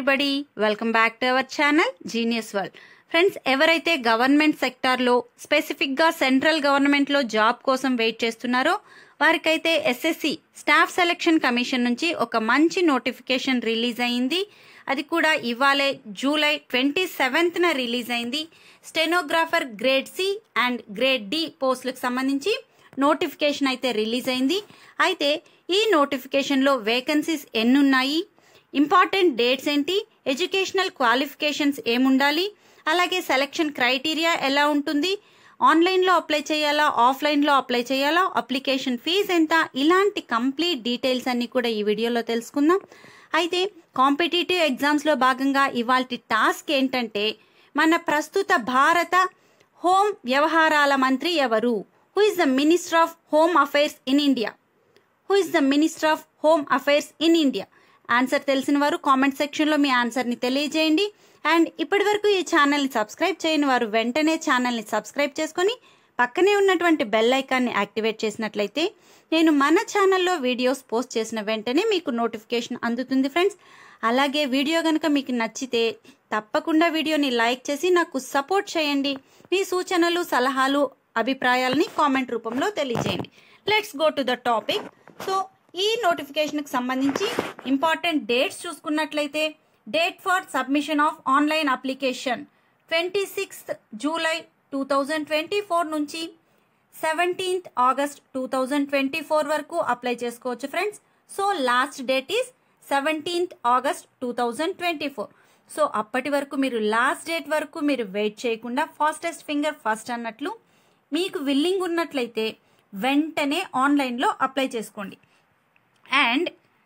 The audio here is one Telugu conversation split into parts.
Everybody welcome back to our channel genius world friends ఎవరైతే గవర్నమెంట్ సెక్టార్లో స్పెసిఫిక్గా సెంట్రల్ గవర్నమెంట్లో జాబ్ కోసం వెయిట్ చేస్తున్నారో వారికైతే ఎస్ఎస్సి స్టాఫ్ సెలక్షన్ కమిషన్ నుంచి ఒక మంచి నోటిఫికేషన్ రిలీజ్ అయింది అది కూడా ఇవాళే జూలై ట్వంటీ సెవెంత్న రిలీజ్ అయింది stenographer grade C and grade D పోస్టులకు సంబంధించి నోటిఫికేషన్ అయితే రిలీజ్ అయింది అయితే ఈ నోటిఫికేషన్లో వేకెన్సీస్ ఎన్ని ఉన్నాయి ఇంపార్టెంట్ డేట్స్ ఏంటి ఎడ్యుకేషనల్ క్వాలిఫికేషన్స్ ఏముండాలి అలాగే సెలక్షన్ క్రైటీరియా ఎలా ఉంటుంది ఆన్లైన్లో అప్లై చేయాలా ఆఫ్లైన్లో అప్లై చేయాలా అప్లికేషన్ ఫీజ్ ఎంత ఇలాంటి కంప్లీట్ డీటెయిల్స్ అన్ని కూడా ఈ వీడియోలో తెలుసుకుందాం అయితే కాంపిటేటివ్ ఎగ్జామ్స్లో భాగంగా ఇవాళ టాస్క్ ఏంటంటే మన ప్రస్తుత భారత హోం వ్యవహారాల మంత్రి ఎవరు who is the minister of home affairs in India who is the minister of home affairs in India answer తెలిసిన వారు కామెంట్ సెక్షన్లో మీ ఆన్సర్ని తెలియజేయండి అండ్ ఇప్పటి వరకు ఈ ఛానల్ని సబ్స్క్రైబ్ చేయని వారు వెంటనే ఛానల్ని సబ్స్క్రైబ్ చేసుకొని పక్కనే ఉన్నటువంటి బెల్ ఐకాన్ని యాక్టివేట్ చేసినట్లయితే నేను మన ఛానల్లో వీడియోస్ పోస్ట్ చేసిన వెంటనే మీకు నోటిఫికేషన్ అందుతుంది ఫ్రెండ్స్ అలాగే వీడియో కనుక మీకు నచ్చితే తప్పకుండా వీడియోని లైక్ చేసి నాకు సపోర్ట్ చేయండి మీ సూచనలు సలహాలు అభిప్రాయాలని కామెంట్ రూపంలో తెలియజేయండి let's go to the topic so ఈ నోటిఫికేషన్కి సంబంధించి ఇంపార్టెంట్ డేట్స్ చూసుకున్నట్లయితే date for submission of online application twenty sixth July two thousand twenty four నుంచి seventeenth August two thousand twenty four వరకు అప్లై చేసుకోవచ్చు friends so last date is seventeenth August two thousand twenty four so అప్పటి వరకు మీరు లాస్ట్ డేట్ వరకు మీరు వెయిట్ చేయకుండా ఫాస్టెస్ట్ ఫింగర్ ఫస్ట్ అన్నట్లు మీకు విల్లింగ్ ఉన్నట్లయితే వెంటనే ఆన్లైన్లో అప్లై చేసుకోండి and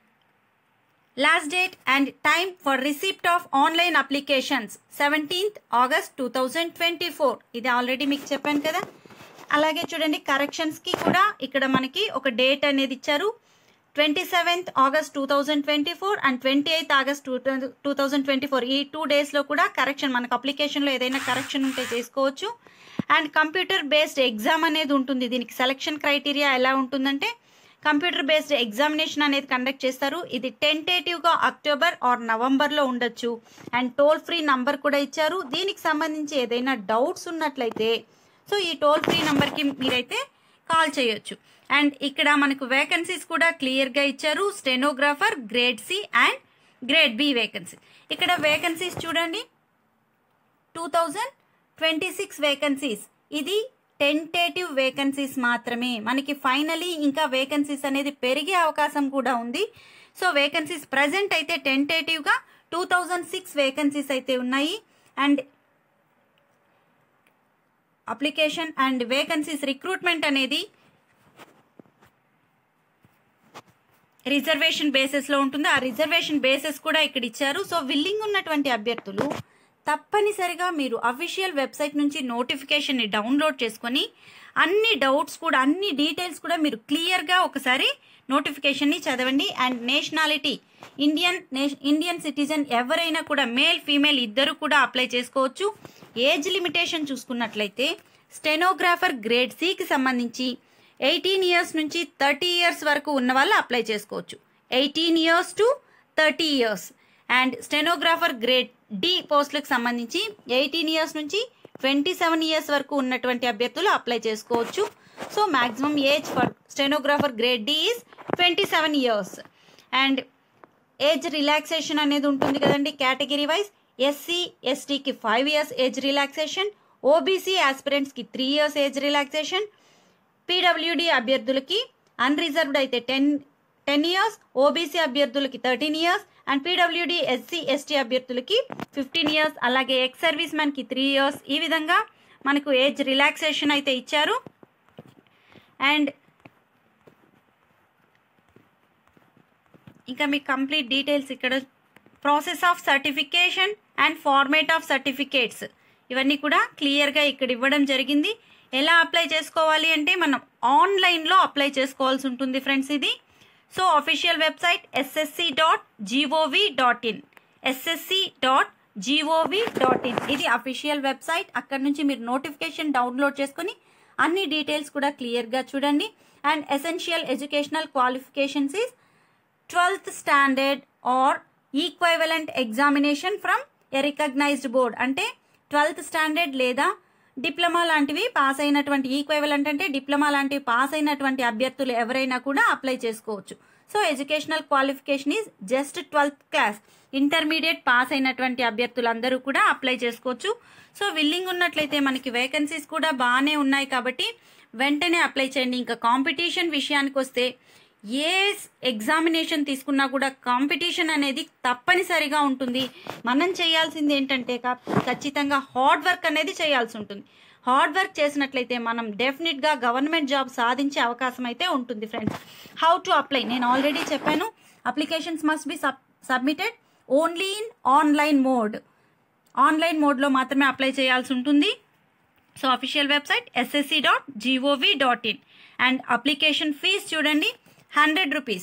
last date and time for receipt of online applications seventeenth August two thousand twenty four ఇది ఆల్రెడీ మీకు చెప్పాను కదా అలాగే చూడండి కరెక్షన్స్కి కూడా ఇక్కడ మనకి ఒక డేట్ అనేది ఇచ్చారు twenty seventh August two thousand twenty four and twenty eighth August two two thousand twenty four ఈ టూ డేస్లో కూడా కరెక్షన్ మనకు అప్లికేషన్లో ఏదైనా కరెక్షన్ ఉంటే చేసుకోవచ్చు అండ్ కంప్యూటర్ బేస్డ్ ఎగ్జామ్ అనేది ఉంటుంది దీనికి సెలక్షన్ క్రైటీరియా ఎలా ఉంటుందంటే కంప్యూటర్ బేస్డ్ ఎగ్జామినేషన్ అనేది కండక్ట్ చేస్తారు ఇది టెంటేటివ్గా అక్టోబర్ ఆర్ నవంబర్లో ఉండొచ్చు అండ్ టోల్ ఫ్రీ నంబర్ కూడా ఇచ్చారు దీనికి సంబంధించి ఏదైనా డౌట్స్ ఉన్నట్లయితే సో ఈ టోల్ ఫ్రీ నంబర్కి మీరైతే కాల్ చేయొచ్చు అండ్ ఇక్కడ మనకు వేకెన్సీస్ కూడా క్లియర్గా ఇచ్చారు stenographer grade C and grade B vacancy ఇక్కడ వేకెన్సీస్ చూడండి two thousand twenty six vacancies ఇది టెంటేటివ్ వేకెన్సీస్ మాత్రమే మనకి ఫైనలీ ఇంకా వేకెన్సీస్ అనేది పెరిగే అవకాశం కూడా ఉంది సో వేకెన్సీస్ ప్రజెంట్ అయితే టెంటేటివ్గా టూ థౌజండ్ సిక్స్ వేకెన్సీస్ అయితే ఉన్నాయి and application and vacancies recruitment అనేది రిజర్వేషన్ బేసిస్లో ఉంటుంది ఆ రిజర్వేషన్ బేసిస్ కూడా ఇక్కడ ఇచ్చారు సో విల్లింగ్ ఉన్నటువంటి అభ్యర్థులు తప్పనిసరిగా మీరు అఫీషియల్ వెబ్సైట్ నుంచి నోటిఫికేషన్ని డౌన్లోడ్ చేసుకొని అన్ని డౌట్స్ కూడా అన్ని డీటెయిల్స్ కూడా మీరు క్లియర్గా ఒకసారి నోటిఫికేషన్ని చదవండి and nationality Indian Indian citizen ఎవరైనా కూడా మేల్ ఫీమేల్ ఇద్దరు కూడా అప్లై చేసుకోవచ్చు ఏజ్ లిమిటేషన్ చూసుకున్నట్లయితే స్టెనోగ్రాఫర్ గ్రేడ్ సికి సంబంధించి ఎయిటీన్ ఇయర్స్ నుంచి థర్టీ ఇయర్స్ వరకు ఉన్న వాళ్ళు అప్లై చేసుకోవచ్చు eighteen years to thirty years and stenographer grade D పోస్టులకు సంబంధించి ఎయిటీన్ ఇయర్స్ నుంచి ట్వంటీ సెవెన్ ఇయర్స్ వరకు ఉన్నటువంటి అభ్యర్థులు అప్లై చేసుకోవచ్చు so maximum age for stenographer grade D is twenty seven years and age relaxation అనేది ఉంటుంది కదండి కేటగిరీ వైజ్ ఎస్సీ ఎస్టీకి five years age relaxation OBC ఆస్పిరెంట్స్కి three years age relaxation PWD అభ్యర్థులకి అన్రిజర్వ్డ్ అయితే టెన్ టెన్ ఇయర్స్ ఓబీసీ అభ్యర్థులకి thirteen years and PWD SC ST అభ్యర్థులకి ఫిఫ్టీన్ ఇయర్స్ అలాగే ఎక్స్ సర్వీస్ మ్యాన్కి త్రీ ఇయర్స్ ఈ విధంగా మనకు ఏజ్ రిలాక్సేషన్ అయితే ఇచ్చారు అండ్ ఇంకా మీకు కంప్లీట్ డీటెయిల్స్ ఇక్కడ process of certification and format of certificates ఇవన్నీ కూడా క్లియర్గా ఇక్కడ ఇవ్వడం జరిగింది ఎలా అప్లై చేసుకోవాలి అంటే మనం ఆన్లైన్లో అప్లై చేసుకోవాల్సి ఉంటుంది ఫ్రెండ్స్ ఇది so official website SSC dot GOV dot in SSC dot GOV dot in ఇది అఫీషియల్ వెబ్సైట్ అక్కడ నుంచి మీరు నోటిఫికేషన్ డౌన్లోడ్ చేసుకొని అన్ని డీటెయిల్స్ కూడా క్లియర్గా చూడండి and essential educational qualifications is twelfth standard or equivalent examination from a recognised board అంటే ట్వెల్త్ స్టాండర్డ్ లేదా డిప్లొమా లాంటివి పాస్ అయినటువంటి ఈక్వైవలెంట్ అంటే డిప్లొమా లాంటివి పాస్ అయినటువంటి అభ్యర్థులు ఎవరైనా కూడా అప్లై చేసుకోవచ్చు so educational qualification is just twelfth class intermediate pass అయినటువంటి అభ్యర్థులందరూ కూడా అప్లై చేసుకోవచ్చు సో విల్లింగ్ ఉన్నట్లయితే మనకి వేకెన్సీస్ కూడా బాగానే ఉన్నాయి కాబట్టి వెంటనే అప్లై చేయండి ఇంకా కాంపిటీషన్ విషయానికి వస్తే ఏ ఎగ్జామినేషన్ తీసుకున్నా కూడా కాంపిటీషన్ అనేది తప్పనిసరిగా ఉంటుంది మనం చేయాల్సింది ఏంటంటే కా- ఖచ్చితంగా హార్డ్ వర్క్ అనేది చేయాల్సి ఉంటుంది హార్డ్ వర్క్ చేసినట్లయితే మనం డెఫినెట్గా గవర్నమెంట్ జాబ్ సాధించే అవకాశం అయితే ఉంటుంది ఫ్రెండ్స్ హౌ టు అప్లై నేను ఆల్రెడీ చెప్పాను applications must be sub submitted only in online mode online మోడ్లో మాత్రమే అప్లై చేయాల్సి ఉంటుంది so official website SSC dot GOV dot in and application fee చూడండి హండ్రెడ్ రూపీస్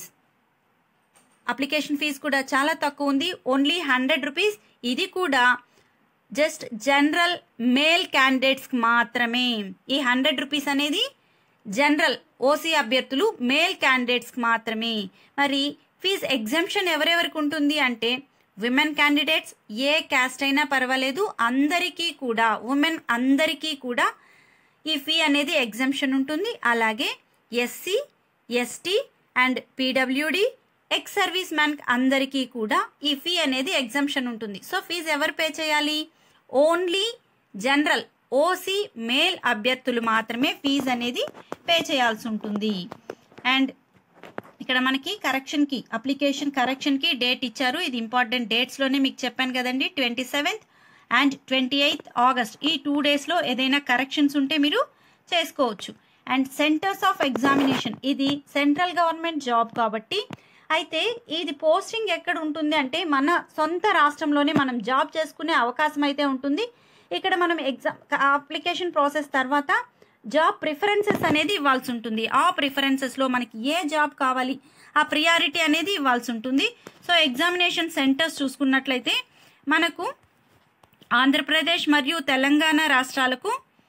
అప్లికేషన్ ఫీజు కూడా చాలా తక్కువ ఉంది ఓన్లీ హండ్రెడ్ రూపీస్ ఇది కూడా జస్ట్ జనరల్ మేల్ క్యాండిడేట్స్కి మాత్రమే ఈ హండ్రెడ్ రూపీస్ అనేది జనరల్ ఓసీ అభ్యర్థులు మేల్ క్యాండిడేట్స్కి మాత్రమే మరి ఫీజ్ ఎగ్జంప్షన్ ఎవరెవరికి ఉంటుంది అంటే విమెన్ క్యాండిడేట్స్ ఏ క్యాస్ట్ అయినా పర్వాలేదు అందరికీ కూడా ఉమెన్ అందరికీ కూడా ఈ ఫీ అనేది ఎగ్జంప్షన్ ఉంటుంది అలాగే SC ST and PWD ex service man అందరికీ కూడా ఈ ఫీ అనేది ఎగ్జంప్షన్ ఉంటుంది సో ఫీజు ఎవరు పే చేయాలి ఓన్లీ జనరల్ ఓసీ మేల్ అభ్యర్థులు మాత్రమే ఫీజు అనేది పే చేయాల్సి ఉంటుంది అండ్ ఇక్కడ మనకి కరెక్షన్కి అప్లికేషన్ కరెక్షన్కి డేట్ ఇచ్చారు ఇది ఇంపార్టెంట్ డేట్స్లోనే మీకు చెప్పాను కదండి twenty seventh and twenty eighth August ఈ టూ డేస్లో ఏదైనా కరెక్షన్స్ ఉంటే మీరు చేసుకోవచ్చు అండ్ సెంటర్స్ ఆఫ్ ఎగ్జామినేషన్ ఇది సెంట్రల్ గవర్నమెంట్ జాబ్ కాబట్టి అయితే ఇది పోస్టింగ్ ఎక్కడ ఉంటుంది అంటే మన సొంత రాష్ట్రంలోనే మనం జాబ్ చేసుకునే అవకాశం అయితే ఉంటుంది ఇక్కడ మనం ఎగ్జామ్ అప్లికేషన్ ప్రాసెస్ తర్వాత జాబ్ ప్రిఫరెన్సెస్ అనేది ఇవ్వాల్సి ఉంటుంది ఆ ప్రిఫరెన్సెస్లో మనకి ఏ జాబ్ కావాలి ఆ ప్రియారిటీ అనేది ఇవ్వాల్సి ఉంటుంది సో ఎగ్జామినేషన్ సెంటర్స్ చూసుకున్నట్లయితే మనకు ఆంధ్రప్రదేశ్ మరియు తెలంగాణ రాష్ట్రాలకు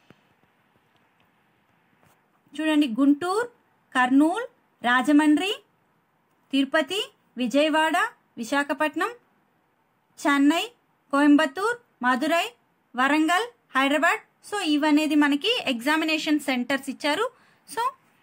చూడండి గుంటూరు కర్నూలు రాజమండ్రి తిరుపతి విజయవాడ విశాఖపట్నం చెన్నై కోయంబత్తూర్ మదురై వరంగల్ హైదరాబాద్ సో ఇవనేది మనకి ఎగ్జామినేషన్ సెంటర్స్ ఇచ్చారు సో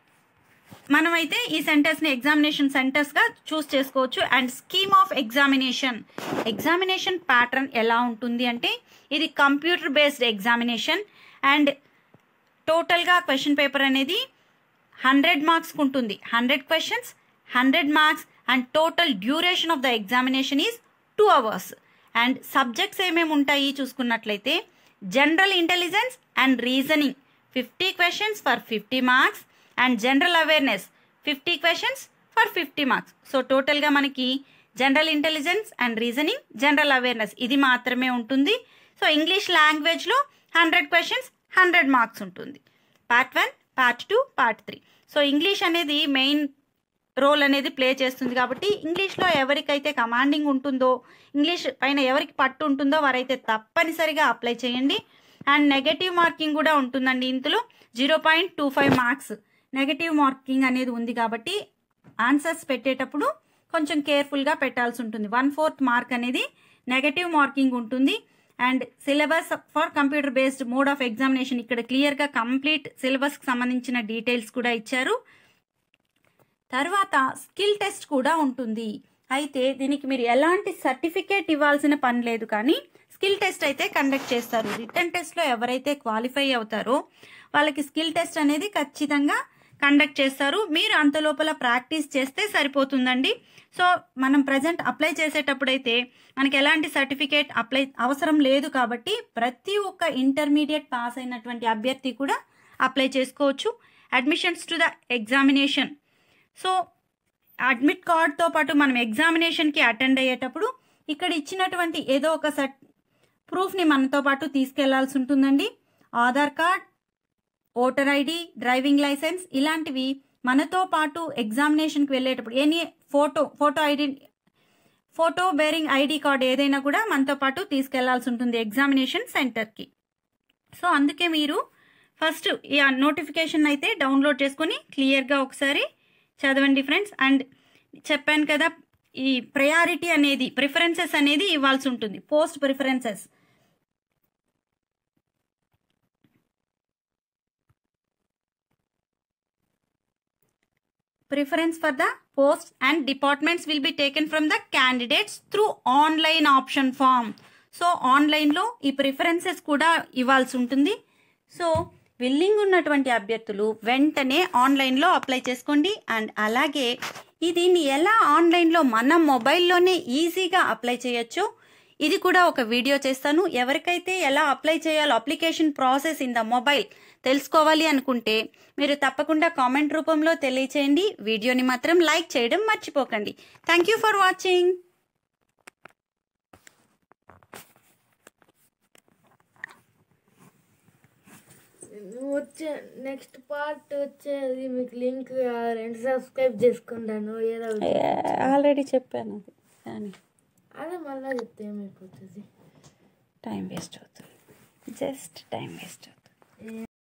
మనమైతే ఈ సెంటర్స్ని ఎగ్జామినేషన్ సెంటర్స్గా చూస్ చేసుకోవచ్చు and scheme of examination examination pattern ఎలా ఉంటుంది అంటే ఇది కంప్యూటర్ బేస్డ్ ఎగ్జామినేషన్ అండ్ టోటల్గా క్వశ్చన్ పేపర్ అనేది హండ్రెడ్ మార్క్స్కి ఉంటుంది hundred questions hundred marks and total duration of the examination is two hours and subjects ఏమేమి ఉంటాయి చూసుకున్నట్లయితే general intelligence and reasoning fifty questions for fifty marks and general awareness fifty questions for fifty marks so టోటల్గా మనకి general intelligence and reasoning general awareness ఇది మాత్రమే ఉంటుంది సో ఇంగ్లీష్ లాంగ్వేజ్లో హండ్రెడ్ క్వశ్చన్స్ హండ్రెడ్ మార్క్స్ ఉంటుంది part one part two part three so English అనేది మెయిన్ రోల్ అనేది ప్లే చేస్తుంది కాబట్టి ఇంగ్లీష్లో ఎవరికైతే కమాండింగ్ ఉంటుందో ఇంగ్లీష్ పైన ఎవరికి పట్టు ఉంటుందో వారైతే తప్పనిసరిగా అప్లై చేయండి అండ్ నెగటివ్ మార్కింగ్ కూడా ఉంటుందండి ఇందులో zero point two five marks negative marking అనేది ఉంది కాబట్టి ఆన్సర్స్ పెట్టేటప్పుడు కొంచెం కేర్ఫుల్గా పెట్టాల్సి ఉంటుంది వన్ ఫోర్త్ మార్క్ అనేది నెగటివ్ మార్కింగ్ ఉంటుంది and syllabus for computer based mode of examination ఇక్కడ క్లియర్గా కంప్లీట్ సిలబస్కి సంబంధించిన డీటెయిల్స్ కూడా ఇచ్చారు తర్వాత స్కిల్ టెస్ట్ కూడా ఉంటుంది అయితే దీనికి మీరు ఎలాంటి సర్టిఫికేట్ ఇవ్వాల్సిన పని లేదు కానీ స్కిల్ టెస్ట్ అయితే కండక్ట్ చేస్తారు రిటర్న్ టెస్ట్లో ఎవరైతే క్వాలిఫై అవుతారో వాళ్ళకి స్కిల్ టెస్ట్ అనేది ఖచ్చితంగా కండక్ట్ చేస్తారు మీరు అంత లోపల ప్రాక్టీస్ చేస్తే సరిపోతుందండి సో మనం ప్రజెంట్ అప్లై చేసేటప్పుడైతే మనకి ఎలాంటి సర్టిఫికేట్ అప్లై అవసరం లేదు కాబట్టి ప్రతి ఒక్క ఇంటర్మీడియట్ పాస్ అయినటువంటి అభ్యర్థి కూడా అప్లై చేసుకోవచ్చు admissions to the examination so admit కార్డ్తో పాటు మనం ఎగ్జామినేషన్కి అటెండ్ అయ్యేటప్పుడు ఇక్కడ ఇచ్చినటువంటి ఏదో ఒక సర్ట్ ప్రూఫ్ని మనతో పాటు తీసుకెళ్లాల్సి ఉంటుందండి Aadhaar card voter ID driving licence ఇలాంటివి మనతో పాటు ఎగ్జామినేషన్కి వెళ్ళేటప్పుడు any photo photo ID photo bearing ID card ఏదైనా కూడా మనతో పాటు తీసుకెళ్లాల్సి ఉంటుంది ఎగ్జామినేషన్ సెంటర్కి సో అందుకే మీరు ఫస్ట్ ఈ నోటిఫికేషన్ అయితే డౌన్లోడ్ చేసుకొని క్లియర్గా ఒకసారి చదవండి ఫ్రెండ్స్ అండ్ చెప్పాను కదా ఈ ప్రయారిటీ అనేది ప్రిఫరెన్సెస్ అనేది ఇవ్వాల్సి ఉంటుంది post preferences preference for the posts and departments will be taken from the candidates through online option form so ఆన్లైన్లో ఈ ప్రిఫరెన్సెస్ కూడా ఇవ్వాల్సి ఉంటుంది సో విల్లింగ్ ఉన్నటువంటి అభ్యర్థులు వెంటనే ఆన్లైన్లో అప్లై చేసుకోండి అండ్ అలాగే ఈ దీన్ని ఎలా ఆన్లైన్లో మన మొబైల్లోనే ఈజీగా అప్లై చేయొచ్చు ఇది కూడా ఒక వీడియో చేస్తాను ఎవరికైతే ఎలా అప్లై చేయాలో application process in the mobile తెలుసుకోవాలి అనుకుంటే మీరు తప్పకుండా కామెంట్ రూపంలో తెలియచేయండి వీడియోని మాత్రం లైక్ చేయడం మర్చిపోకండి థ్యాంక్ యూ ఫర్ వాచింగ్ వచ్చే నెక్స్ట్ పార్ట్ వచ్చేది మీకు లింక్ కావాలంటే సబ్స్క్రైబ్ చేసుకుంటాను ఏదో ఒకటి. ఆల్రెడీ చెప్పాను అది కానీ అదే మళ్ళీ చెప్తే ఏమైపోతుంది టైం వేస్ట్ అవుతుంది జస్ట్ టైం వేస్ట్ అవుతుంది